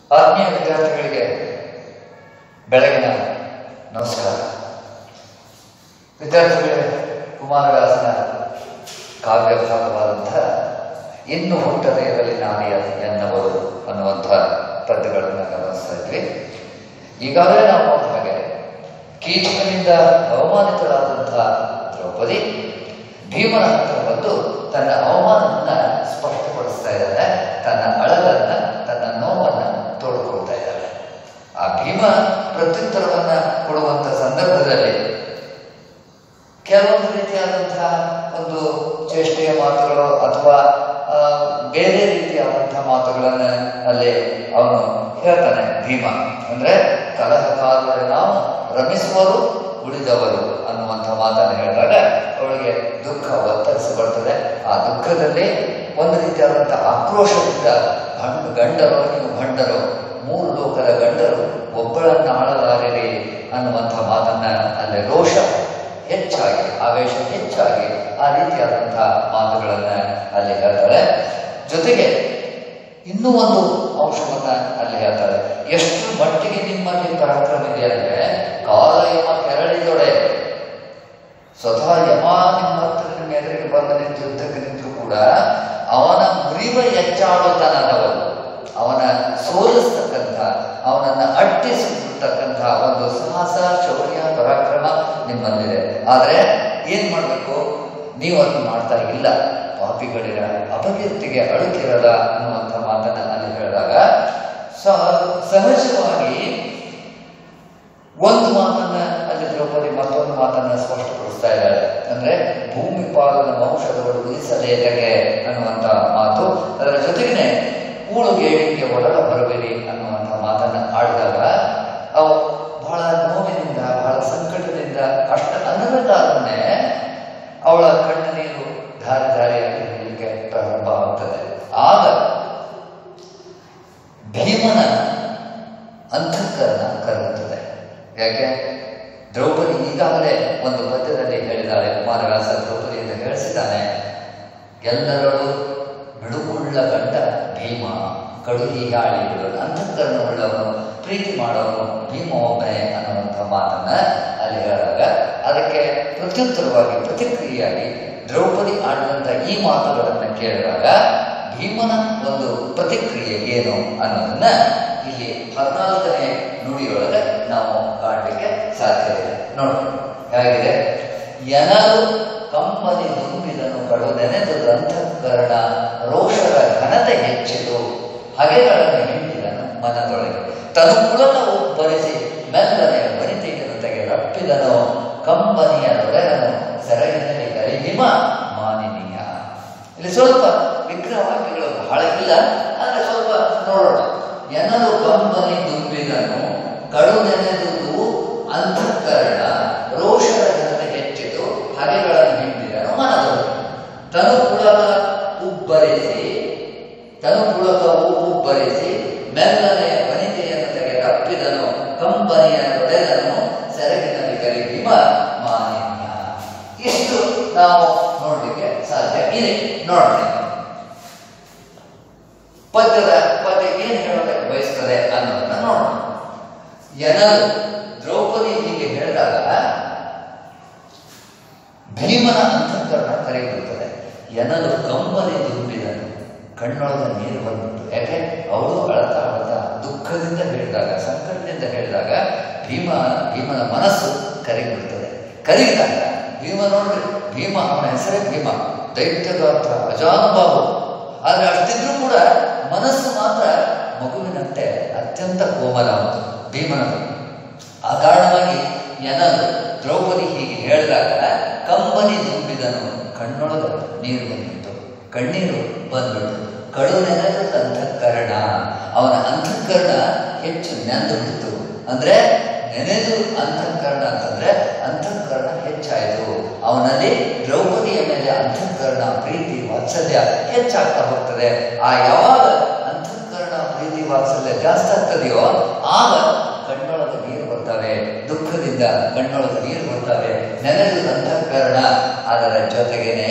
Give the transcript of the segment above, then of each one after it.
ಆತ್ಮೀಯ ವಿದ್ಯಾರ್ಥಿಗಳಿಗೆ ಬೆಳಗಿನ ನಮಸ್ಕಾರ ವಿದ್ಯಾರ್ಥಿಗಳೇ ಕುಮಾರವ್ಯಾಸನ ಕಾವ್ಯ ಭಾಗವಾದಂತಹ ಇನ್ನು ಹುಟ್ಟದೇ ಇರಲಿ ನಾನೆಯ ಎನ್ನವರು ಅನ್ನುವಂಥ ಪದ್ಯಗಳನ್ನು ಗಮನಿಸ್ತಾ ಇದ್ವಿ ಈಗಾಗಲೇ ನಾವು ನೋಡಿದ ಹಾಗೆ ಕೀಚಕನಿಂದ ಅವಮಾನಿತರಾದಂತಹ ದ್ರೌಪದಿ ಭೀಮನ ಹತ್ರ ಬಂದು ತನ್ನ ಅವಮಾನವನ್ನ ಸ್ಪಷ್ಟಪಡಿಸ್ತಾ ಇದ್ದಾಳೆ ತನ್ನ ಅಳಲನ್ನ ತನ್ನ ನೋವನ್ನ ತೋಡ್ಕೊಳ್ತಾ ಇದ್ದಾಳೆ ಆ ಭೀಮ ಪ್ರತ್ಯುತ್ತರವನ್ನ ಕೊಡುವಂತ ಸಂದರ್ಭದಲ್ಲಿ ಕೆಲವೊಂದು ರೀತಿಯಾದಂತಹ ಒಂದು ಚೇಷ್ಟೆಯ ಮಾತುಗಳು ಅಥವಾ ಆ, ಬೇರೆ ರೀತಿಯಾದಂತಹ ಮಾತುಗಳನ್ನ ಅಲ್ಲಿ ಅವನು ಹೇಳ್ತಾನೆ ಭೀಮ ಅಂದ್ರೆ ಕಲಹಕಾರರು ನಾವು ರಮಿಸುವರು ಉಳಿದವರು ಅನ್ನುವಂಥ ಮಾತನ್ನು ಹೇಳಿದಾಗ ಅವಳಿಗೆ ದುಃಖ ಒತ್ತರಿಸಬರ್ತದೆ ಆ ದುಃಖದಲ್ಲಿ ಒಂದು ರೀತಿಯಾದಂತಹ ಆಕ್ರೋಶದಿಂದ ಭಂಡ ಗಂಡರು ನೀವು ಭಂಡರು ಮೂರು ಲೋಕದ ಗಂಡರು ಒಬ್ಬಳನ್ನ ಆಳಲಾರಿರಿ ಅನ್ನುವಂಥ ಮಾತನ್ನ ಅಲ್ಲಿ ರೋಷ ಹೆಚ್ಚಾಗಿ ಆವೇಶ ಹೆಚ್ಚಾಗಿ ಆ ರೀತಿಯಾದಂತಹ ಮಾತುಗಳನ್ನ ಅಲ್ಲಿ ಹೇಳ್ತಾಳೆ ಜೊತೆಗೆ ಇನ್ನೂ ಒಂದು ಅಂಶವನ್ನ ಅಲ್ಲಿ ಹೇಳ್ತಾಳೆ ಎಷ್ಟು ಮಟ್ಟಿಗೆ ನಿಮ್ಮಲ್ಲಿ ಪರಾಕ್ರಮ ಇದೆ ಅಂದ್ರೆ ಕಾಲಯಮ ಕೆರಳಿದೊಡೆ ಸ್ವತಃ ಯಮ ನಿಮ್ಮ ಹತ್ರ ನಿಮ್ಮ ಎದುರಿಗೆ ಬಂದ ನಿಂತು ಯುದ್ಧಕ್ಕೆ ನಿಂತರೂ ಕೂಡ ಅವನ ಮುರಿವ ಹೆಚ್ಚಾಡುತ್ತಾನದವನು ಅವನ ಸೋಲಿಸ್ತಕ್ಕಂಥ ಅವನನ್ನ ಅಟ್ಟಿಸಿರ್ತಕ್ಕಂಥ ಒಂದು ಸಾಹಸ ಶೌರ್ಯ ಪರಾಕ್ರಮ ನಿಮ್ಮಲ್ಲಿದೆ ಆದ್ರೆ ಏನ್ ಮಾಡ್ಬೇಕು ನೀವು ಅದನ್ನು ಮಾಡ್ತಾ ಇಲ್ಲ ಪಾಪಿಗಳಿರ ಅಪಕೀರ್ತಿಗೆ ಅಳುಕಿರದ ಅನ್ನುವಂಥ ಮಾತನ್ನ ಅಲ್ಲಿ ಹೇಳಿದಾಗ ಸಹ- ಸಹಜವಾಗಿ ಒಂದು ಮಾತನ್ನ ಅಲ್ಲಿ ದ್ರೌಪದಿ ಮತ್ತೊಂದು ಮಾತನ್ನ ಸ್ಪಷ್ಟಪಡಿಸ್ತಾ ಇದ್ದಾಳೆ ಅಂದ್ರೆ ಭೂಮಿ ಪಾಲನ ವಂಶದವರು ಉಳಿಸಲೇತಗೆ ಅನ್ನುವಂತ ಮಾತು ಅದರ ಜೊತೆಗೇನೆ ಕೂಳುಗೇಡಿಗೆ ಒಡಲ ಬರಬೇಡಿ ಅನ್ನುವಂಥ ಮಾತನ್ನ ಆಡಿದಾಗ ಅವು ಬಹಳ ನೋವಿನಿಂದ ಬಹಳ ಸಂಕಟದಿಂದ ಅಷ್ಟ ಅನ್ನದಾರನ್ನೇ ಅವಳ ಕಣ್ಣ ನೀರು ಧಾರೆ ಧಾರೆಯಾಗಿ ಹರಿಯಲಿಕ್ಕೆ ಪ್ರಾರಂಭ ಆಗ್ತದೆ ಆಗ ಭೀಮನ ಅಂತಃಕರಣ ಕರಗುತ್ತದೆ ಯಾಕೆ ದ್ರೌಪದಿ ಈಗಾಗಲೇ ಒಂದು ಪದ್ಯದಲ್ಲಿ ಹೇಳಿದಾಳೆ ಕುಮಾರವ್ಯಾಸ ದ್ರೌಪದಿಯಿಂದ ಹೇಳಿಸಿದ್ದಾನೆ ಎಲ್ಲರಳು ಬಿಡುಗುಳ್ಳ ಗಂಡ ಭೀಮ ಕಡು ಹೀಗಾಳಿ ಬಿಡೋನು ಅಂತಃಕರಣವುಳ್ಳವನು ಪ್ರೀತಿ ಮಾಡೋನು ಭೀಮ ಒಬ್ಬನೇ ಅನ್ನುವಂಥ ಮಾತನ್ನ ಅಲ್ಲಿ ಹೇಳಿದಾಗ ಅದಕ್ಕೆ ಪ್ರತ್ಯುತ್ತರವಾಗಿ ಪ್ರತಿಕ್ರಿಯೆಯಾಗಿ ದ್ರೌಪದಿ ಆಡಿದಂಥ ಈ ಮಾತುಗಳನ್ನ ಕೇಳಿದಾಗ ಭೀಮನ ಒಂದು ಪ್ರತಿಕ್ರಿಯೆ ಏನು ಅನ್ನೋದನ್ನ ಇಲ್ಲಿ ಹದಿನಾಲ್ಕನೇ ನುಡಿಯೊಳಗೆ ನಾವು ಕಾಣಲಿಕ್ಕೆ ಸಾಧ್ಯ ಇದೆ ನೋಡಿ ಹೇಗಿದೆ ಎನಲು ಕಂಬನಿ ದುಂಬಿದನು ಕಡುದೆನೆದು ಅಂತಃಕರಣ ರೋಷದ ಘನತೆ ಹೆಚ್ಚಿತು ಹಗೆಗಳನ್ನು ಹಿಂಡಿದನು ಮನದೊಳಗೆ ತನು ಕುಲನವು ಬರೆಸಿ ಮೆಲ್ಲನೆ ವನಿತೆಯನ್ನು ತೆಗೆದಪ್ಪಿದನು ಕಂಬನಿಯ ದೊರೆಗನು ಸೆರಗಿನಲ್ಲಿ ಗರಿಹಿಮ ಮಾನಿನೀಯ ಇಲ್ಲಿ ಸ್ವಲ್ಪ ವಿಗ್ರಹ ವಾಕ್ಯಗಳು ಬಹಳ ಇಲ್ಲ ಆದರೆ ಸ್ವಲ್ಪ ನೋಡೋಣ ಎನ್ನಲು ಕಂಬನಿ ದುಂಬಿದನು ಕಡು ನೆನೆದುದು ಅಂತಃಕರಣ ರೋಷದ ಘನತೆ ಹೆಚ್ಚಿತು ಹಗೆಗಳನ್ನು ಹಿಂಡಿದನು ಮನದೊಳಗೆ ತನು ಪುಳಕ ಉಬ್ಬರಿಸಿ ತನು ಪುಳಕವು ಉಬ್ಬರಿಸಿ ಮೆಲ್ಲನೆಯ ವನಿತೆಯನ್ನು ತೆಗೆದಪ್ಪಿದನು ಕಂಬನಿಯ ದೊರೆದನು ಸೆರಗಿನಲ್ಲಿ ಕರಿಹಿಮ ಮಾನಿನ್ಯ ಇಷ್ಟು ನಾವು ನೋಡಲಿಕ್ಕೆ ಸಾಧ್ಯ ಇದೆ ನೋಡೋಣ ಪದ್ಯದ ಪದ್ಯ ಏನು ಹೇಳೋದಕ್ಕೆ ಬಯಸ್ತದೆ ಅನ್ನೋದನ್ನ ನೋಡೋಣ ಎನಲು ದ್ರೌಪದಿ ಹೀಗೆ ಹೇಳಿದಾಗ ಭೀಮನ ಅಂತಃಕರಣ ಕರೆಯುತ್ತದೆ ಎನಲು ಕಂಬನಿ ದುಂಬಿದನು ಕಣ್ಣೊಳಗ ನೀರು ಬಂದ್ಬಿಟ್ಟು ಯಾಕೆ ಅವಳು ಅಳತಾ ಅಳತಾ ದುಃಖದಿಂದ ಹೇಳಿದಾಗ ಸಂಕಟದಿಂದ ಹೇಳಿದಾಗ ಭೀಮ ಭೀಮನ ಮನಸ್ಸು ಕರಗಿಬಿಡ್ತದೆ ಕರಗಿದಾಗ ಭೀಮ ನೋಡ್ರಿ ಭೀಮ ಅವನ ಹೆಸರೇ ಭೀಮ ದೈತ್ಯಗಾತ್ರ ಅಜಾನುಭಾವು ಆದ್ರೆ ಅಷ್ಟಿದ್ರೂ ಕೂಡ ಮನಸ್ಸು ಮಾತ್ರ ಮಗುವಿನಂತೆ ಅತ್ಯಂತ ಕೋಮಲ ಅವನು ಭೀಮನದು ಆ ಕಾರಣವಾಗಿ ಎನಲು ದ್ರೌಪದಿ ಹೀಗೆ ಹೇಳಿದಾಗ ಕಂಬನಿ ತುಂಬಿದನು ಕಣ್ಣೊಳಗ ನೀರು ಬಂದ್ಬಿಟ್ಟು ಕಣ್ಣೀರು ಬಂದ್ಬಿಟ್ಟು ಕಡು ನೆನೆದ ಅಂತಃಕರಣ ಅವನ ಅಂತಃಕರಣ ಹೆಚ್ಚು ನೆಂದು ಬಿಡ್ತು ಅಂದ್ರೆ ನೆನೆದು ಅಂತಃಕರಣ ಅಂತಂದ್ರೆ ಅಂತಃಕರಣ ಹೆಚ್ಚಾಯಿತು ಅವನಲ್ಲಿ ದ್ರೌಪದಿಯ ಮೇಲೆ ಅಂತಃಕರಣ ಪ್ರೀತಿ ವಾತ್ಸಲ್ಯ ಹೆಚ್ಚಾಗ್ತಾ ಹೋಗ್ತದೆ ಆ ಯಾವಾಗ ಅಂತಃಕರಣ ಪ್ರೀತಿ ವಾತ್ಸಲ್ಯ ಜಾಸ್ತಿ ಆಗ್ತದೆಯೋ ಆಗ ಕಣ್ಣೊಳಗೆ ನೀರು ಬರ್ತವೆ ದುಃಖದಿಂದ ಕಣ್ಣೊಳಗೆ ನೀರು ಬರ್ತವೆ ನೆನೆದು ಅಂತಃಕರಣ ಅದರ ಜೊತೆಗೇನೆ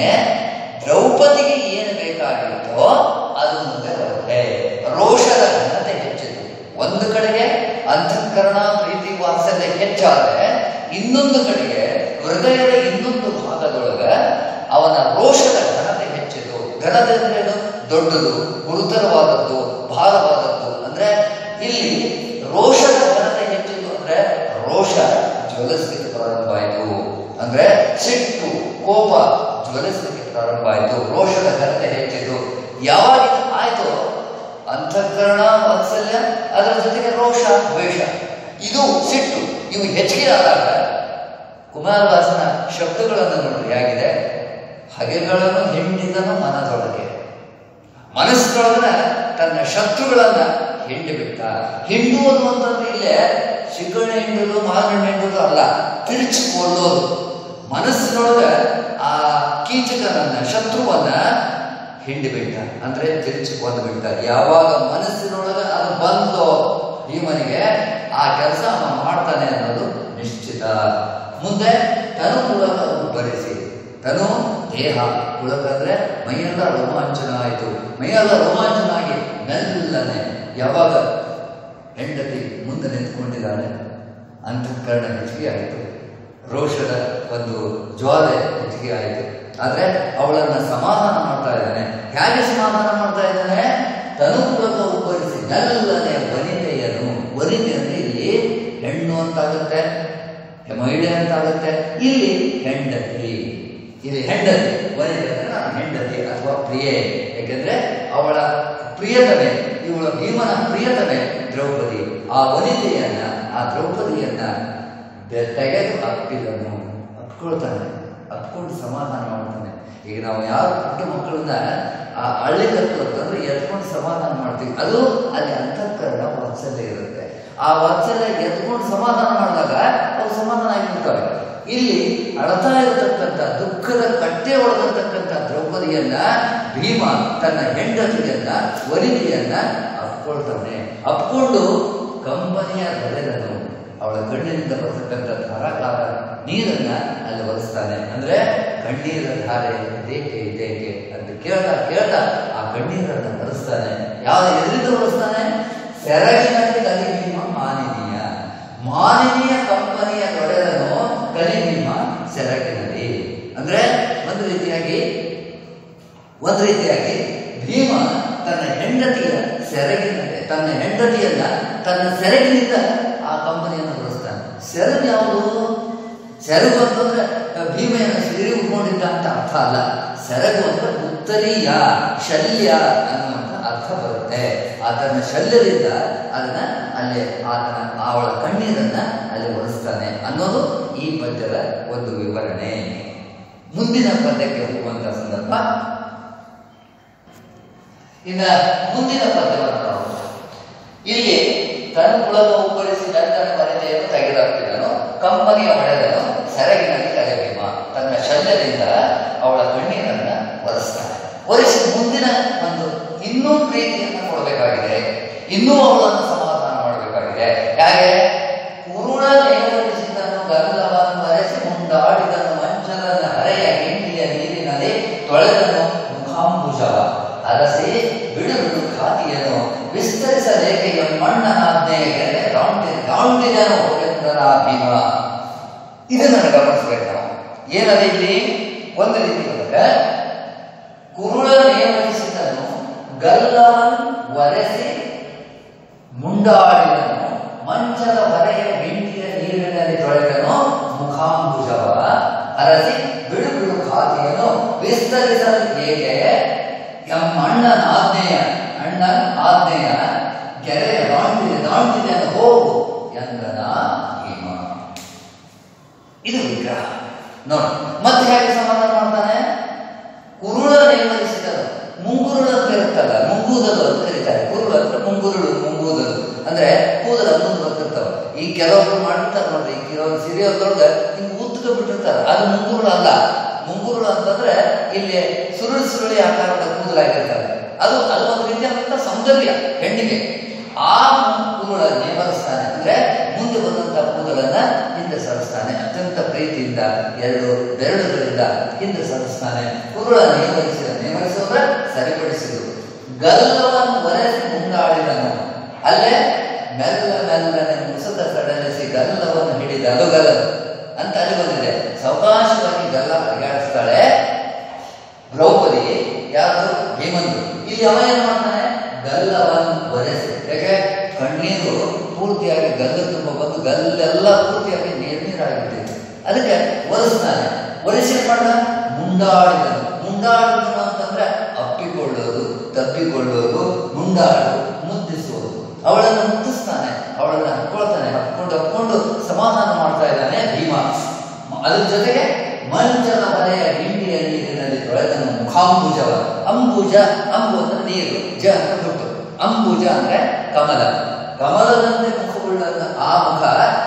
ದ್ರೌಪದಿಗೆ ಏನು ಬೇಕಾಗಿತ್ತೋ ಅದು ಮುಂದೆ ಬರುತ್ತೆ ರೋಷದ ಘನತೆ ಹೆಚ್ಚಿತು ಹೆಚ್ಚಾದ್ರೆ ಇನ್ನೊಂದು ಕಡೆಗೆ ಹೃದಯದ ಇನ್ನೊಂದು ಭಾಗದೊಳಗ ಅವನ ರೋಷದ ಘನತೆ ಹೆಚ್ಚಿತು ಘನತೆ ಅಂದ್ರೆ ಏನು ದೊಡ್ಡದು ಗುರುತರವಾದದ್ದು ಭಾರವಾದದ್ದು ಅಂದ್ರೆ ಇಲ್ಲಿ ರೋಷದ ಘನತೆ ಹೆಚ್ಚಿತು ಅಂದ್ರೆ ರೋಷ ಜ್ವಲಿಸ್ಲಿಕ್ಕೆ ಪ್ರಾರಂಭ ಆಯಿತು ಅಂದ್ರೆ ಸಿಟ್ಟು ಕೋಪ ಜ್ವಲಿಸ್ಲಿಕ್ಕೆ ಪ್ರಾರಂಭ ಆಯಿತು ರೋಷದ ಘನತೆ ಹೆಚ್ಚಿತು ಯಾವಾಗ ಇದು ಆಯ್ತು ಅಂತಃಕರಣ ವಾತ್ಸಲ್ಯ ಅದರ ಜೊತೆಗೆ ರೋಷ ದ್ವೇಷ ಇದು ಸಿಟ್ಟು ಇವು ಹೆಚ್ಚಿಗೆ ಆದಾಗ ಕುಮಾರದಾಸನ ಶಬ್ದಗಳನ್ನು ನೋಡ್ರಿ ಹೇಗಿದೆ ಹಗೆಗಳನ್ನು ಹಿಂಡಿದನು ಮನದೊಳಗೆ ಮನಸ್ಸಿನೊಳಗನ ತನ್ನ ಶತ್ರುಗಳನ್ನ ಹಿಂಡಿ ಬಿಟ್ಟ ಹಿಂಡುವುದು ಅಂತಂದ್ರೆ ಇಲ್ಲೇ ಶಿಕಣೆ ಹಿಂಡುದು ಮಾವಿನ ಹಿಂಡುದು ಅಲ್ಲ ತಿರುಚಿಕೊಳ್ಳೋದು ಮನಸ್ಸಿನೊಳಗ ಆ ಕೀಚಕನನ್ನ ಶತ್ರುವನ್ನ ಹಿಂಡಿ ಬಿಟ್ಟ ಅಂದ್ರೆ ತಿರುಚಿಕೊಂಡು ಬಿಟ್ಟ ಯಾವಾಗ ಮನಸ್ಸಿನೊಳಗ ಅದು ಬಂತೋ ಭೀಮನಿಗೆ ಆ ಕೆಲಸ ಅವ ಮಾಡ್ತಾನೆ ಅನ್ನೋದು ನಿಶ್ಚಿತ ಮುಂದೆ ತನು ಮೂಲಕ ಉಬ್ಬರಿಸಿ ತನು ದೇಹ ಪುಳಕ ಅಂದ್ರೆ ಮೈಯೆಲ್ಲ ರೋಮಾಂಚನ ಆಯಿತು ಮೈಯೆಲ್ಲ ರೋಮಾಂಚನ ಆಗಿ ಮೆಲ್ಲನೆ ಯಾವಾಗ ಹೆಂಡತಿ ಮುಂದೆ ನಿಂತ್ಕೊಂಡಿದ್ದಾಳೆ ಅಂತಃಕರಣ ಹೆಚ್ಚಿಗೆ ಆಯಿತು ರೋಷದ ಒಂದು ಜ್ವಾಲೆ ಹೆಚ್ಚಿಗೆ ಆಯಿತು ಆದ್ರೆ ಅವಳನ್ನ ಸಮಾಧಾನ ಮಾಡ್ತಾ ಇದ್ದಾನೆ ಹೇಗೆ ಸಮಾಧಾನ ಮಾಡ್ತಾ ಇದ್ದಾನೆ ತನು ಮೂಲಕ ಉಬ್ಬರಿಸಿ ಮೆಲ್ಲನೆ ವನಿತೆಯನ್ನು ವನಿತೆ ಅಂದ್ರೆ ಇಲ್ಲಿ ಹೆಣ್ಣು ಅಂತಾಗುತ್ತೆ ಮಹಿಳೆ ಅಂತಾಗುತ್ತೆ ಇಲ್ಲಿ ಹೆಂಡತಿ ಇಲ್ಲಿ ಹೆಂಡತಿ ವನಿತೆ ಅಂದ್ರೆ ನಾನು ಹೆಂಡತಿ ಅಥವಾ ಪ್ರಿಯೆ ಯಾಕೆಂದ್ರೆ ಅವಳ ಪ್ರಿಯತಮೆ ಇವಳ ಭೀಮನ ಪ್ರಿಯತಮೆ ದ್ರೌಪದಿ ಆ ವನಿತೆಯನ್ನ ಆ ದ್ರೌಪದಿಯನ್ನ ಬೆ- ತೆಗೆದು ಅಪ್ಪಿದನು ಅಪ್ಕೊಳ್ತಾನೆ ಅಪ್ಕೊಂಡು ಸಮಾಧಾನ ಮಾಡ್ತಾನೆ ಈಗ ನಾವು ಯಾರು ಪುಟ್ಟ ಮಕ್ಕಳನ್ನ ಆ ಹಳ್ಳಿ ಕರ್ತಂದ್ರೆ ಎತ್ಕೊಂಡು ಸಮಾಧಾನ ಮಾಡ್ತೀವಿ ಅದು ಅಲ್ಲಿ ಅಂತಃಕರಣ ವಾತ್ಸಲ್ಯ ಇರುತ್ತೆ ಆ ವಾತ್ಸಲ್ಯ ಎತ್ಕೊಂಡು ಸಮಾಧಾನ ಮಾಡಿದಾಗ ಅವು ಸಮಾಧಾನ ಆಗಿರ್ತವೆ ಇಲ್ಲಿ ಅಳತಾ ಇರತಕ್ಕಂಥ ದುಃಖದ ಕಟ್ಟೆ ಒಳಗಿರ್ತಕ್ಕಂಥ ದ್ರೌಪದಿಯನ್ನ ಭೀಮ ತನ್ನ ಹೆಂಡತಿಯನ್ನ ವನಿತೆಯನ್ನ ಅಪ್ಕೊಳ್ತಾನೆ ಅಪ್ಕೊಂಡು ಕಂಪನಿಯ ಬೆಳೆದನು ಅವಳ ಕಣ್ಣಿನಿಂದ ಬರ್ತಕ್ಕಂಥ ಧಾರಾಕಾರ ನೀರನ್ನ ಅಲ್ಲಿ ಒಲಿಸ್ತಾನೆ ಅಂದ್ರೆ ಕಣ್ಣೀರ ಧಾರೆ ಇದೇಕೆ ಇದೇಕೆ ಅಂತ ಕೇಳ್ತಾ ಕೇಳ್ತಾ ಆ ಕಣ್ಣೀರನ್ನ ಒಲಿಸ್ತಾನೆ ಯಾವ ಎಲ್ಲಿಂದ ಒಲಿಸ್ತಾನೆ ಸೆರಗಿನಲ್ಲಿ ಕಲಿಭೀಮ ಮಾನಿನೀಯ ಮಾನಿನೀಯ ಕಂಪನಿಯ ದೊರೆದನು ಕಲಿಭೀಮ ಸೆರಗಿನಲ್ಲಿ ಅಂದ್ರೆ ಒಂದು ರೀತಿಯಾಗಿ ಒಂದು ರೀತಿಯಾಗಿ ಭೀಮ ತನ್ನ ಹೆಂಡತಿಯ ಸೆರಗಿನಲ್ಲಿ ತನ್ನ ಹೆಂಡತಿಯನ್ನ ತನ್ನ ಸೆರಗಿನಿಂದ ಆ ಕಂಪನಿಯನ್ನು ಬಳಸ್ತಾನೆ ಸೆರಗು ಯಾವುದು ಸೆರಗು ಅಂತಂದ್ರೆ ಭೀಮೆಯನ್ನು ಸಿರಿ ಉಟ್ಕೊಂಡಿದ್ದ ಅಂತ ಅರ್ಥ ಅಲ್ಲ ಸೆರಗು ಅಂದ್ರೆ ಉತ್ತರೀಯ ಶಲ್ಯ ಅನ್ನುವಂಥ ಅರ್ಥ ಬರುತ್ತೆ ಆತನ ಶಲ್ಯದಿಂದ ಅದನ್ನ ಅಲ್ಲಿ ಆತನ ಅವಳ ಕಣ್ಣೀರನ್ನ ಅಲ್ಲಿ ಒರೆಸ್ತಾನೆ ಅನ್ನೋದು ಈ ಪದ್ಯದ ಒಂದು ವಿವರಣೆ ಮುಂದಿನ ಪದ್ಯಕ್ಕೆ ಹೋಗುವಂತ ಸಂದರ್ಭ ಇನ್ನ ಮುಂದಿನ ಪದ್ಯವನ್ನು ನೋಡೋಣ ಇಲ್ಲಿ ತನ್ನ ಕುಳದ ಉಬ್ಬರಿಸಿ ಗಂಡನ ವನಿತೆಯನ್ನು ತೆಗೆದಾಕ್ತಿದ್ದನು ಕಂಪನಿಯ ಒಡೆದನು ಸೆರಗಿನಲ್ಲಿ ಕಲೆಭೀಮ ತನ್ನ ಶಲ್ಯದಿಂದ ಅವಳ ಕಣ್ಣೀರನ್ನ ಒರೆಸ್ತಾನೆ ಒರೆಸಿ ಮುಂದಿನ ಒಂದು ಇನ್ನೂ ಪ್ರೀತಿಯನ್ನು ಕೊಡಬೇಕಾಗಿದೆ ಇನ್ನೂ ಅವಳನ್ನು ಸಮಾಧಾನ ಮಾಡಬೇಕಾಗಿದೆ ಯಾಕೆ ಕುರುಳ ನೇವರಿಸಿದನು ಗಲ್ಲವನ್ನು ಒರೆಸಿ ಮುಂದಾಡಿದನು ಮಂಚಲನ ಹರೆಯ ಹಿಂಡಿಯ ನೀರಿನಲ್ಲಿ ತೊಳೆದನು ಮುಖಾಂಬುಜವ ಅರಸಿ ಬಿಡು ಬಿಡು ಖಾತಿಯನ್ನು ವಿಸ್ತರಿಸಲೇಕೆಯ ಮಣ್ಣನಾಜ್ಞೆಗೆ ರಾಂಟಿ ರಾಂಟಿದನು ಎಂದರ ಭೀಮ ಇದನ್ನು ಗಮನಿಸ್ಬೇಕು ನಾವು ಏನದ ಇಲ್ಲಿ ಒಂದು ರೀತಿ ಒಳಗ ಕುರುಳ ನೇಮರಿಸಿದನು ಗಲ್ಲವನ್ನು ಒರೆಸಿ ಮುಂಡಾಡಿದನು ಮಂಚದ ಹೊರೆಯ ಬೆಂಕಿಯ ನೀರಿನಲ್ಲಿ ತೊಳೆದನು ಮುಖಾಂಬುಜವ ಅರಸಿ ಬಿಡು ಬಿಡು ಖಾತೆಯನ್ನು ವಿಸ್ತರಿಸಲು ಹೇಗೆ ಎಂ ಅಣ್ಣನ ಆಜ್ಞೆಯ ಅಣ್ಣನ ಆಜ್ಞೆಯ ಕೆರೆ ದಾಂಟಿದೆ ದಾಂಟಿದೆ ಅಂತ ಹೋಗು ಎಂದನ ಭೀಮ ಇದು ವಿಗ್ರಹ ನೋಡಿ ಮತ್ತೆ ಹೇಗೆ ಸಮಾಧಾನ ಮಾಡ್ತಾನೆ ಕುರುಳ ನೇಮರಿಸಿದನು ಮುಂಗುರುಳು ಅಂತ ಇರುತ್ತಲ್ಲ ಮುಂಗೂದಲು ಅಂತ ಕರೀತಾರೆ ಕುರುಳು ಅಂದ್ರೆ ಮುಂಗುರುಳು ಮುಂಗೂದಲು ಅಂದ್ರೆ ಕೂದಲ ಮುಂದೆ ಬರ್ತಿರ್ತಾವ ಈ ಕೆಲವೊಬ್ರು ಮಾಡಿರ್ತಾರೆ ನೋಡ್ರಿ ಈ ಕೆಲವೊಂದು ಸೀರಿಯಲ್ದೊಳಗೆ ಹಿಂಗ್ ಉತ್ಕ ಬಿಟ್ಟಿರ್ತಾರೆ ಅದು ಮುಂಗುರುಳು ಅಲ್ಲ ಮುಂಗುರುಳು ಅಂತಂದ್ರೆ ಇಲ್ಲಿ ಸುರುಳಿ ಸುರುಳಿ ಆಕಾರದ ಕೂದಲಾಗಿರ್ತಾರೆ ಅದು ಅದು ಒಂದು ರೀತಿಯಾದಂತ ಸೌಂದರ್ಯ ಹೆಣ್ಣಿಗೆ ಆ ಕೂದಲ ನೇಮರಿಸ್ತಾನೆ ಅಂದ್ರೆ ಮುಂದೆ ಬಂದಂತ ಕೂದಲನ್ನ ಹಿಂದೆ ಸರಿಸ್ತಾನೆ ಅತ್ಯಂತ ಪ್ರೀತಿಯಿಂದ ಎರಡು ಬೆರಳುಗಳಿಂದ ಹಿಂದೆ ಸರಿಸ್ತಾನೆ ಕುರುಳ ನೇಮರಿಸಿದ ನೇಮರಿಸೋದ್ರೆ ಸರಿಪಡಿಸಿದ್ರು ಗಲ್ಲವನ್ನು ಒರೆಸಿ ಮುಂದಾಡಿದನು ಅಲ್ಲೇ ಮೆಲ್ಲ ಮೆಲ್ಲನೆ ಮುಸದ ಕಡಲಿಸಿ ಗಲ್ಲವನ್ನು ಹಿಡಿದ ಬಂದಿದೆ ಅದು ಗಲ್ಲ ಅಂತ ಅಲ್ಲಿ ಬಂದಿದೆ ಸಾವಕಾಶವಾಗಿ ಗಲ್ಲ ಅಡಿಯಾಡಿಸ್ತಾಳೆ ದ್ರೌಪದಿ ಯಾರು ಭೀಮಂದು ಇಲ್ಲಿ ಅವ ಏನ್ ಮಾಡ್ತಾನೆ ಗಲ್ಲವನ್ನು ಒರೆಸಿ ಯಾಕೆ ಕಣ್ಣೀರು ಪೂರ್ತಿಯಾಗಿ ಗಲ್ಲ ತುಂಬ ಬಂದು ಗಲ್ಲೆಲ್ಲ ಪೂರ್ತಿಯಾಗಿ ನೀರು ನೀರಾಗಿಬಿಟ್ಟಿದೆ ಅದಕ್ಕೆ ಒರೆಸ್ತಾನೆ ಒರೆಸಿ ಏನ್ ಮಾಡ್ದ ಮುಂಡಾಡಿದನು ಮುಂಡಾಡಿದನು ಅಂತಂದ್ರೆ ಅಪ್ಪಿಕೊಳ್ಳೋದು ತಪ್ಪಿಕೊಳ್ಳೋದು ಮುಂಡಾಡು ಮುದ್ದಿಸುವುದು ಅವಳನ್ನು ಮುದ್ದಿಸ್ತಾನೆ ಅವಳನ್ನು ಹಕ್ಕೊಳ್ತಾನೆ ಹಕ್ಕೊಂಡು ಹಕ್ಕೊಂಡು ಸಮಾಧಾನ ಮಾಡ್ತಾ ಇದ್ದಾನೆ ಭೀಮ ಅದ್ರ ಜೊತೆಗೆ ಮಂಚದ ಮನೆಯ ಹಿಂಡಿಯ ನೀರಿನಲ್ಲಿ ತೊಳೆದನು ಮುಖಾಂಬುಜವ ಅಂಬುಜ ಅಂಬು ಅಂದ್ರೆ ನೀರು ಜ ಅಂತ ಹುಟ್ಟು ಅಂಬುಜ ಅಂದ್ರೆ ಕಮಲ ಕಮಲದಂತೆ ಮುಖವುಳ್ಳ ಆ ಮುಖ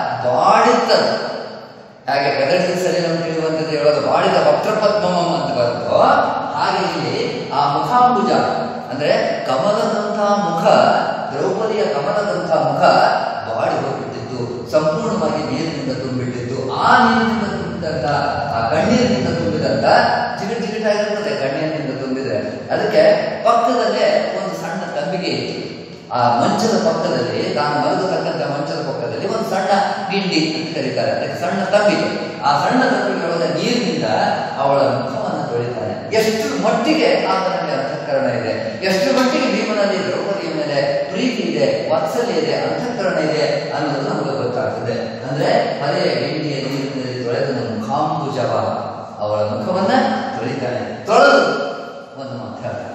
ಬಾಡಿತ್ತದು ಹಾಗೆ ಗದಗ ಸರಿ ನಮ್ಗೆ ತಿಳಿಯುವಂಥದ್ದು ಹೇಳೋದು ಬಾಡಿದ ವಕ್ರಪದ್ಮಮಂ ಅಂತ ಬರುತ್ತೋ ಹಾಗೆ ಇಲ್ಲಿ ಆ ಮುಖಾಂಬುಜ ಅಂದ್ರೆ ಕಮಲದಂತಹ ಮುಖ ದ್ರೌಪದಿಯ ಕಮಲದಂತಹ ಮುಖ ಬಾಡಿ ಹೋಗ್ಬಿಟ್ಟಿದ್ದು ಸಂಪೂರ್ಣವಾಗಿ ನೀರಿನಿಂದ ತುಂಬಿಟ್ಟಿದ್ದು ಆ ನೀರಿನಿಂದ ತುಂಬಿದಂತ ಆ ಕಣ್ಣೀರಿನಿಂದ ತುಂಬಿದಂತ ಜಿಗಿಟ್ ಜಿಗಿಟಾಗಿರ್ತದೆ ಕಣ್ಣೀರಿನಿಂದ ತುಂಬಿದ್ರೆ ಅದಕ್ಕೆ ಪಕ್ಕದಲ್ಲೇ ಒಂದು ಸಣ್ಣ ತಂಬಿಗೆ ಇತ್ತು ಆ ಮಂಚದ ಪಕ್ಕದಲ್ಲಿ ನಾನು ಮಲಗತಕ್ಕಂಥ ಮಂಚದ ಪಕ್ಕದಲ್ಲಿ ಒಂದು ಸಣ್ಣ ಗಿಂಡಿ ಅಂತ ಕರೀತಾರೆ ಅದಕ್ಕೆ ಸಣ್ಣ ತಂಬಿಗೆ ಆ ಸಣ್ಣ ತಂಬಿಗೆ ಒಳಗೆ ನೀರಿನಿಂದ ಅವಳ ಮುಖವನ್ನು ತೊಳಿತಾನೆ ಎಷ್ಟು ಮಟ್ಟಿಗೆ ಆತನಲ್ಲಿ ಅಂತಃಕರಣ ಇದೆ ಎಷ್ಟು ಮಟ್ಟಿಗೆ ಭೀಮನಲ್ಲಿ ದ್ರೌಪದಿಯ ಮೇಲೆ ಪ್ರೀತಿ ಇದೆ ವಾತ್ಸಲ್ಯ ಇದೆ ಅಂತಃಕರಣ ಇದೆ ಅನ್ನೋದು ನಮಗೆ ಗೊತ್ತಾಗ್ತದೆ ಅಂದ್ರೆ ಹಳೆಯ ಗಿಂಡಿಯ ನೀರಿನಲ್ಲಿ ತೊಳೆದ ಮುಖಾಂಬುಜವ ಅವಳ ಮುಖವನ್ನ ತೊಳಿತಾನೆ ತೊಳೆದು ಒಂದು ಮಾತು ಹೇಳ್ತಾನೆ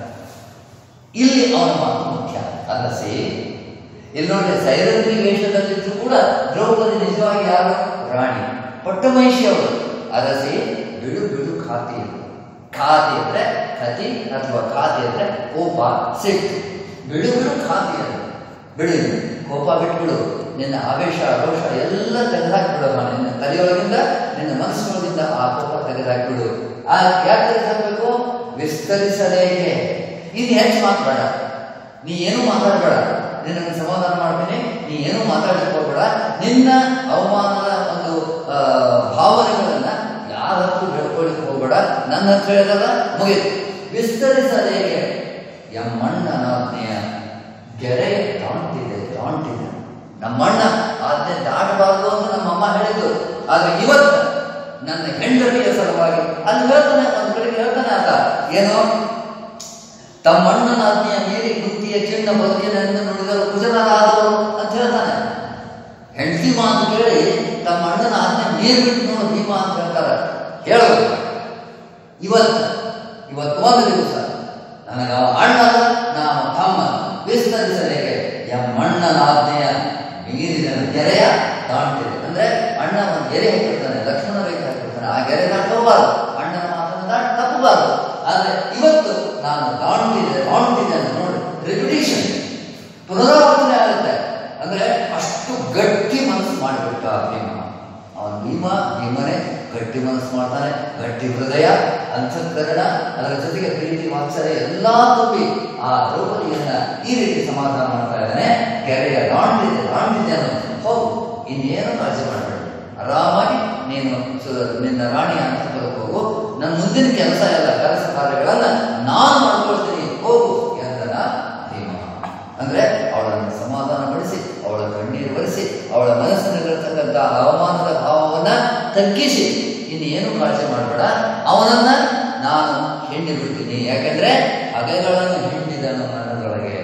ಇಲ್ಲಿ ಅವನ ಮಾತು ಮುಖ್ಯ ಅಲ್ಲಸಿ ಇಲ್ಲಿ ನೋಡಿ ಸೈರಂಧ್ರಿ ವೇಷದಲ್ಲಿದ್ದು ಕೂಡ ದ್ರೌಪದಿ ನಿಜವಾಗಿ ಯಾರು ರಾಣಿ ಪಟ್ಟಮಹಿಷಿ ಅವಳು ಅರಸಿ ಬಿಡು ಬಿಡು ಖಾತಿ ಖಾತಿ ಅಂದ್ರೆ ಕತಿ ಅಥವಾ ಖಾತಿ ಅಂದ್ರೆ ಕೋಪ ಸಿಟ್ಟು ಬಿಡು ಬಿಡು ಖಾತಿ ಅದು ಬಿಡು ಕೋಪ ಬಿಟ್ಬಿಡು ನಿನ್ನ ಆವೇಶ ರೋಷ ಎಲ್ಲ ತೆಗೆದಾಕ್ಬಿಡಮ್ಮ ನಿನ್ನ ತಲೆಯೊಳಗಿಂದ ನಿನ್ನ ಮನಸ್ಸಿನೊಳಗಿಂದ ಆ ಕೋಪ ತೆಗೆದಾಕ್ಬಿಡು ಆ ಯಾಕೆ ತೆಗೆದಾಕ್ಬೇಕು ವಿಸ್ತರಿಸಲೇಕೆ ಇನ್ನು ಹೆಚ್ಚು ಮಾತಾಡ ನೀ ಏನು ಮಾತಾಡಬೇಡ ನಿನ್ನನ್ನು ಸಮಾಧಾನ ಮಾಡ್ತೀನಿ ನೀ ಏನು ಮಾತಾಡಲಿಕ್ಕೆ ಹೋಗ್ಬೇಡ ನಿನ್ನ ಅವಮಾನದ ಒಂದು ಆ, ಭಾವನೆಗಳನ್ನ ಯಾರ ಹತ್ರ ಬೆಳ್ಕೊಳ್ಳಿಕ್ಕೆ ಹೋಗ್ಬೇಡ ನನ್ನ ಹತ್ರ ಹೇಳಲ್ಲ ಮುಗಿತು ವಿಸ್ತರಿಸಲೇಕೆ ಎಮ್ಮಣ್ಣನಾಜ್ಞೆಯ ಗೆರೆ ದಾಂಟಿದೆ ದಾಂಟಿದೆ ನಮ್ಮಣ್ಣ ಆಜ್ಞೆ ದಾಟಬಾರದು ಅಂತ ನಮ್ಮಮ್ಮ ಹೇಳಿದ್ದು ಆದ್ರೆ ಇವತ್ತು ನನ್ನ ಹೆಂಡತಿಯ ಸಲುವಾಗಿ ಅಲ್ಲಿ ಹೇಳ್ತಾನೆ ಒಂದು ಕಡೆಗೆ ಹೇಳ್ತಾನೆ ಆತ ಏನೋ ತಮ್ಮಣ್ಣನ ಆಜ್ಞೆಯ ಮೀರಿ ಕುಂತಿಯ ಚಿನ್ನ ಬದುಕಿನೆಂದು ನುಡಿದರು ಕುಜನರಾದವರು ಅಂತ ಹೇಳ್ತಾನೆ ಹೆಂಡತಿ ಮಾತು ಕೇಳಿ ತಮ್ಮ ಅಣ್ಣನ ಆಜ್ಞೆ ಮೀರಿ ಬಿಟ್ಟು ನೋಡು ಭೀಮ ಅಂತ ಹೇಳ್ತಾರೆ ಹೇಳಬೇಕು ಇವತ್ತು ಇವತ್ತು ಒಂದು ದಿವಸ ನನಗ ಅಣ್ಣ ನಾವು ತಮ್ಮ ವಿಸ್ತರಿಸಲಿಕ್ಕೆ ಎಮ್ಮಣ್ಣನ ಆಜ್ಞೆಯ ಮೀರಿದ ಗೆರೆಯ ದಾಟ್ತಿದೆ ಅಂದ್ರೆ ಅಣ್ಣ ಒಂದು ಗೆರೆ ಹಾಕಿರ್ತಾನೆ ಲಕ್ಷ್ಮಣ ರೇಖೆ ಹಾಕಿರ್ತಾನೆ ಆ ಗೆರೆ ದಾಟಬಾರದು ಅಣ್ಣನ ಮಾತನ್ನು ದಾಟ ತಪ್ಪಬಾರದು ಆದ್ರೆ ಇವತ್ತು ನಾನು ದಾಂಟಿದೆ ದಾಂಟಿದೆ ಅಂತ ನೋಡಿ ರಿಪಿಟೇಷನ್ ಪುನರಾವರ್ತನೆ ಆಗುತ್ತೆ ಅಂದ್ರೆ ಅಷ್ಟು ಗಟ್ಟಿ ಮನಸ್ಸು ಮಾಡಿಬಿಟ್ಟ ಭೀಮ ಅವನ ಭೀಮ ಭೀಮನೇ ಗಟ್ಟಿ ಮನಸ್ಸು ಮಾಡ್ತಾನೆ ಗಟ್ಟಿ ಹೃದಯ ಅಂತಃಕರಣ ಅದರ ಜೊತೆಗೆ ಪ್ರೀತಿ ವಾತ್ಸಲ್ಯ ಎಲ್ಲಾ ತುಂಬಿ ಆ ದ್ರೌಪದಿಯನ್ನ ಈ ರೀತಿ ಸಮಾಧಾನ ಮಾಡ್ತಾ ಇದ್ದಾನೆ ಕೆರೆಯ ದಾಂಡಿದೆ ದಾಂಡಿದೆ ಅನ್ನೋ ಹೌದು ಇನ್ನೇನು ಕಾಳಜಿ ಮಾಡಬೇಡ ಆರಾಮಾಗಿ ನೀನು ಸು- ನಿನ್ನ ರಾಣಿಯ ಅಂತಃಪುರಕ್ಕೆ ಹೋಗು ನನ್ನ ಮುಂದಿನ ಕೆಲಸ ಎಲ್ಲ ಕೆಲಸ ಕಾರ್ಯಗಳನ್ನ ನಾನು ಮಾಡ್ಕೊಳ್ತೀನಿ ಹೋಗು ಎಂದನ ಭೀಮ ಅಂದ್ರೆ ಅವಳನ್ನು ಸಮಾಧಾನಪಡಿಸಿ ಅವಳ ಕಣ್ಣೀರು ಬರೆಸಿ ಅವಳ ಮನಸ್ಸಿನಲ್ಲಿರ್ತಕ್ಕಂಥ ಅವಮಾನದ ಭಾವವನ್ನ ತಗ್ಗಿಸಿ ಇನ್ನು ಏನು ಕಾಳಜಿ ಮಾಡಬೇಡ ಅವನನ್ನ ನಾನು ಹಿಂಡಿ ಬಿಡ್ತೀನಿ ಯಾಕಂದ್ರೆ ಹಗೆಗಳನ್ನು ಹಿಂಡಿದನು ನನ್ನದೊಳಗೆ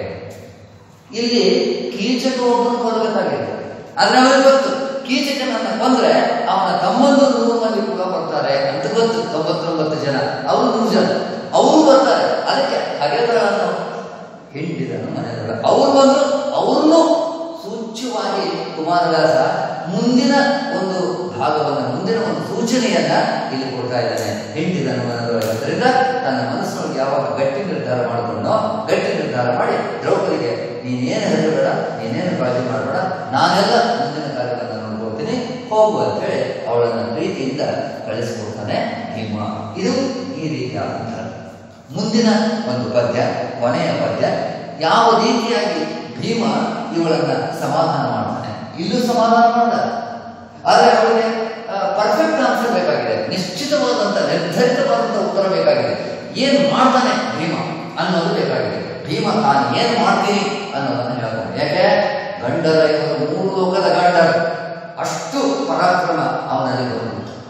ಇಲ್ಲಿ ಕೀಚಕ ಒಬ್ಬನು ಕೊಲ್ಲಬೇಕಾಗಿದೆ ಆದ್ರೆ ಅವನಿಗೆ ಗೊತ್ತು ಕೀಚಕನನ್ನ ಕೊಂದ್ರೆ ಅವನ ತಮ್ಮಂದು ನೂರು ಮಂದಿ ಕೂಡ ಬರ್ತಾರೆ ಅಂತ ಗೊತ್ತು ತೊಂಬತ್ತೊಂಬತ್ತು ಜನ ಅವರು ನೂರು ಜನ ಅವರು ಬರ್ತಾರೆ ಅದಕ್ಕೆ ಹಗೆಗಳನ್ನು ಹಿಂಡಿದನು ಮನೆಯೊಳಗೆ ಅವ್ರು ಬಂದ್ರು ಅವ್ರನ್ನು ಸೂಚ್ಯವಾಗಿ ಕುಮಾರವ್ಯಾಸ ಮುಂದಿನ ಒಂದು ಭಾಗವನ್ನು ಮುಂದಿನ ಒಂದು ಸೂಚನೆಯನ್ನ ಇಲ್ಲಿ ಕೊಡ್ತಾ ಇದ್ದಾನೆ ಹಿಂಡಿದನು ಮನದೊಳಗೆ ಅದರಿಂದ ತನ್ನ ಮನಸ್ಸಿನೊಳಗೆ ಯಾವಾಗ ಗಟ್ಟಿ ನಿರ್ಧಾರ ಮಾಡಿಕೊಂಡೋ ಗಟ್ಟಿ ನಿರ್ಧಾರ ಮಾಡಿ ದ್ರೌಪದಿಗೆ ನೀನೇನು ಹೆದರಬೇಡ ನೀನೇನು ಕಾಳಜಿ ಮಾಡಬೇಡ ನಾನೆಲ್ಲ ಮುಂದಿನ ಕಾರ್ಯವನ್ನು ನೋಡ್ಕೊಳ್ತೀನಿ ಹೋಗು ಅಂತ ಹೇಳಿ ಅವಳನ್ನ ಪ್ರೀತಿಯಿಂದ ಕಳಿಸ್ಕೊಡ್ತಾನೆ ಭೀಮ ಇದು ಈ ರೀತಿಯಾದಂತಹ ಮುಂದಿನ ಒಂದು ಪದ್ಯ ಕೊನೆಯ ಪದ್ಯ ಯಾವ ರೀತಿಯಾಗಿ ಭೀಮ ಇವಳನ್ನ ಸಮಾಧಾನ ಮಾಡ್ತಾನೆ ಇಲ್ಲೂ ಸಮಾಧಾನ ಮಾಡ ಆದ್ರೆ ಅವಳಿಗೆ ಪರ್ಫೆಕ್ಟ್ ಆನ್ಸರ್ ಬೇಕಾಗಿದೆ ನಿಶ್ಚಿತವಾದಂತ ನಿರ್ಧರಿತವಾದಂತ ಉತ್ತರ ಬೇಕಾಗಿದೆ ಏನ್ ಮಾಡ್ತಾನೆ ಭೀಮ ಅನ್ನೋದು ಬೇಕಾಗಿದೆ ಭೀಮ ತಾನು ಏನ್ ಮಾಡ್ತೀನಿ ಅನ್ನೋದನ್ನ ಹೇಳ್ತಾನೆ ಯಾಕೆ ಗಂಡರ ಇವರು ಮೂರು ಲೋಕದ ಗಂಡರು ಅಷ್ಟು ಪರಾಕ್ರಮ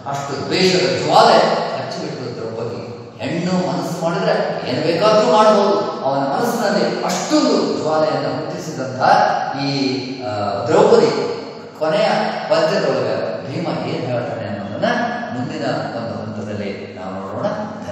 ಅಷ್ಟು ದ್ವೇಷದ ಜ್ವಾಲೆ ಹಚ್ಚಿಬಿಟ್ಟು ದ್ರೌಪದಿ ಹೆಣ್ಣು ಮನಸ್ಸು ಮಾಡಿದ್ರೆ ಏನು ಬೇಕಾದರೂ ಮಾಡಬಹುದು ಅವನ ಮನಸ್ಸಿನಲ್ಲಿ ಅಷ್ಟೊಂದು ಜ್ವಾಲೆಯನ್ನು ಹುಟ್ಟಿಸಿದಂತಹ ಈ ಆ, ದ್ರೌಪದಿ ಕೊನೆಯ ಪದ್ಯದೊಳಗೆ ಭೀಮ ಏನ್ ಹೇಳ್ತಾನೆ ಅನ್ನೋದನ್ನ ಮುಂದಿನ ಒಂದು ಹಂತದಲ್ಲಿ ನಾವು ನೋಡೋಣ